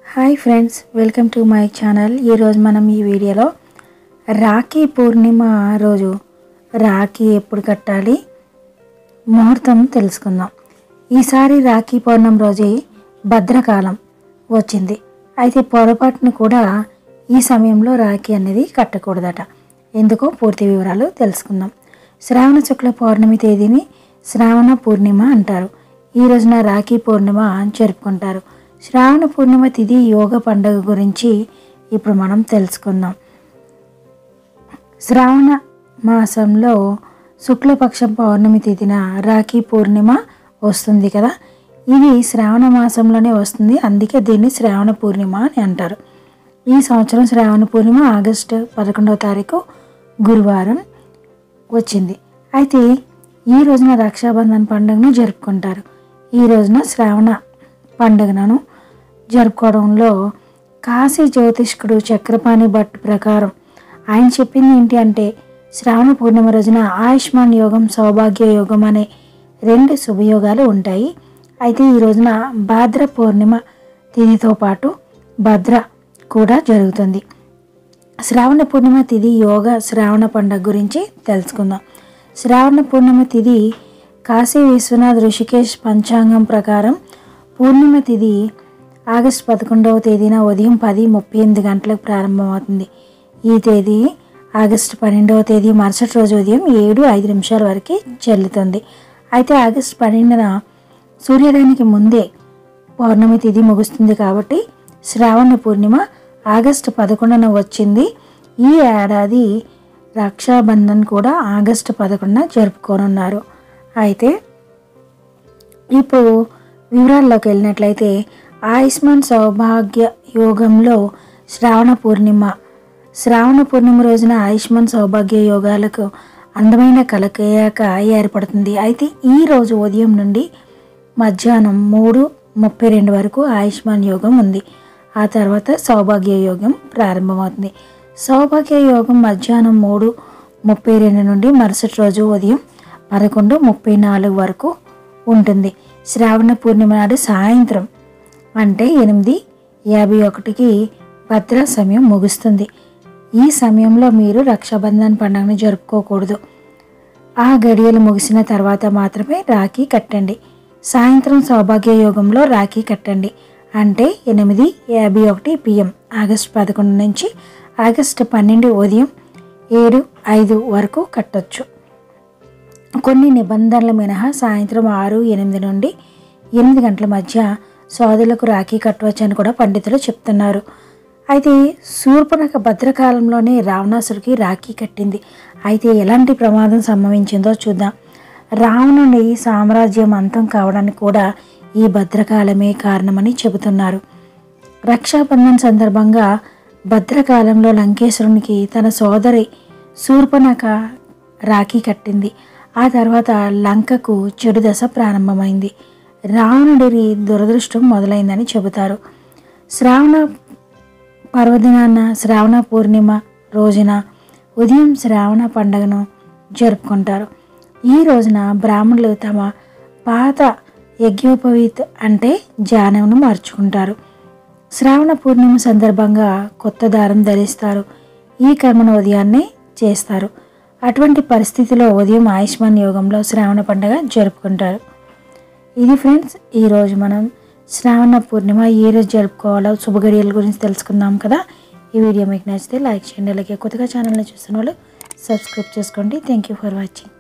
hi friends welcome to my channel ఈరోజు మనం ఈ వీడియోలో రాఖీ పూర్ణిమ రోజు రాఖీ ఎప్పుడు కట్టాలి ముహూర్తం తెలుసుకుందాం ఈసారి రాఖీ పౌర్ణమి రోజే భద్రకాలం వచ్చింది అయితే పొరపాటును కూడా ఈ సమయంలో రాఖీ అనేది కట్టకూడదట ఎందుకో పూర్తి వివరాలు తెలుసుకుందాం శ్రావణ శుక్ల పౌర్ణమి తేదీని శ్రావణ పూర్ణిమ అంటారు ఈ రోజున రాఖీ పూర్ణిమ జరుపుకుంటారు శ్రావణ పూర్ణిమ తిథి యోగ పండుగ గురించి ఇప్పుడు మనం తెలుసుకుందాం శ్రావణ మాసంలో శుక్లపక్షం పౌర్ణమి తిథిన రాఖీ పూర్ణిమ వస్తుంది కదా ఇది శ్రావణ మాసంలోనే వస్తుంది అందుకే దీన్ని శ్రావణ పూర్ణిమ అని అంటారు ఈ సంవత్సరం శ్రావణ పూర్ణిమ ఆగస్టు పదకొండవ తారీఖు గురువారం వచ్చింది అయితే ఈ రోజున రక్షాబంధన్ పండుగను జరుపుకుంటారు ఈ రోజున శ్రావణ పండుగను జరుపుకోవడంలో కాశీ జ్యోతిష్కుడు చక్రపాణి భట్ ప్రకారం ఆయన చెప్పింది ఏంటి అంటే శ్రావణ పూర్ణిమ రోజున ఆయుష్మాన్ యోగం సౌభాగ్య యోగం అనే రెండు శుభయోగాలు ఉంటాయి అయితే ఈ రోజున భాద్ర పూర్ణిమ తిథితో పాటు భద్ర కూడా జరుగుతుంది శ్రావణ పూర్ణిమ తిథి యోగ శ్రావణ పండుగ గురించి తెలుసుకుందాం శ్రావణ పూర్ణిమ తిథి కాశీ విశ్వనాథ్ ఋషికేశ్ పంచాంగం ప్రకారం పూర్ణిమ తిథి ఆగస్టు పదకొండవ తేదీన ఉదయం పది ముప్పై ఎనిమిది గంటలకు ప్రారంభమవుతుంది ఈ తేదీ ఆగస్టు పన్నెండవ తేదీ మరుసటి రోజు ఉదయం ఏడు ఐదు నిమిషాల వరకు చెల్లుతుంది అయితే ఆగస్టు పన్నెండున సూర్యోదయానికి ముందే పౌర్ణమి తిథి ముగుస్తుంది కాబట్టి శ్రావణ పూర్ణిమ ఆగస్టు పదకొండున వచ్చింది ఈ ఏడాది రక్షాబంధన్ కూడా ఆగస్టు పదకొండున జరుపుకోనున్నారు అయితే ఇప్పుడు వివరాల్లోకి వెళ్ళినట్లయితే ఆయుష్మాన్ సౌభాగ్య యోగంలో శ్రావణ పూర్ణిమ శ్రావణ పూర్ణిమ రోజున ఆయుష్మాన్ సౌభాగ్య యోగాలకు అందమైన కలకయాక ఏర్పడుతుంది అయితే ఈ రోజు ఉదయం నుండి మధ్యాహ్నం మూడు ముప్పై రెండు వరకు ఆయుష్మాన్ యోగం ఉంది ఆ తర్వాత సౌభాగ్య యోగం ప్రారంభమవుతుంది సౌభాగ్య యోగం మధ్యాహ్నం మూడు ముప్పై రెండు నుండి మరుసటి రోజు ఉదయం పదకొండు ముప్పై నాలుగు వరకు ఉంటుంది శ్రావణ పూర్ణిమ నాడు సాయంత్రం అంటే ఎనిమిది యాభై ఒకటికి భద్ర సమయం ముగుస్తుంది ఈ సమయంలో మీరు రక్షాబంధన్ పండుగను జరుపుకోకూడదు ఆ గడియలు ముగిసిన తర్వాత మాత్రమే రాఖీ కట్టండి సాయంత్రం సౌభాగ్య యోగంలో రాఖీ కట్టండి అంటే ఎనిమిది యాభై ఒకటి పిఎం ఆగస్టు పదకొండు నుంచి ఆగస్టు పన్నెండు ఉదయం ఏడు ఐదు వరకు కట్టొచ్చు కొన్ని నిబంధనల మినహా సాయంత్రం ఆరు ఎనిమిది నుండి ఎనిమిది గంటల మధ్య సోదరులకు రాఖీ కట్టవచ్చు అని కూడా పండితులు చెప్తున్నారు అయితే శూర్పణక భద్రకాలంలోనే రావణాసుడికి రాఖీ కట్టింది అయితే ఎలాంటి ప్రమాదం సంభవించిందో చూద్దాం రావణుని సామ్రాజ్యం అంతం కావడానికి కూడా ఈ భద్రకాలమే కారణమని చెబుతున్నారు రక్షాబంధన్ సందర్భంగా భద్రకాలంలో లంకేశ్వరునికి తన సోదరి శూర్పణక రాఖీ కట్టింది ఆ తర్వాత లంకకు చెడు దశ ప్రారంభమైంది రావణుడి దురదృష్టం మొదలైందని చెబుతారు శ్రావణ పర్వదినాన శ్రావణ పూర్ణిమ రోజున ఉదయం శ్రావణ పండుగను జరుపుకుంటారు ఈ రోజున బ్రాహ్మణులు తమ పాత యజ్ఞోపవీత్ అంటే జానవును మార్చుకుంటారు శ్రావణ పూర్ణిమ సందర్భంగా కొత్త దారం ధరిస్తారు ఈ కర్మను ఉదయాన్నే చేస్తారు అటువంటి పరిస్థితిలో ఉదయం ఆయుష్మాన్ యోగంలో శ్రావణ పండుగ జరుపుకుంటారు ఇది ఫ్రెండ్స్ ఈరోజు మనం శ్రావణ పూర్ణిమ ఏ రోజు జరుపుకోవాలో శుభగడియల గురించి తెలుసుకుందాం కదా ఈ వీడియో మీకు నచ్చితే లైక్ చేయండి అలాగే కొత్తగా ఛానల్ని చూస్తున్న వాళ్ళు సబ్స్క్రైబ్ చేసుకోండి థ్యాంక్ యూ ఫర్ వాచింగ్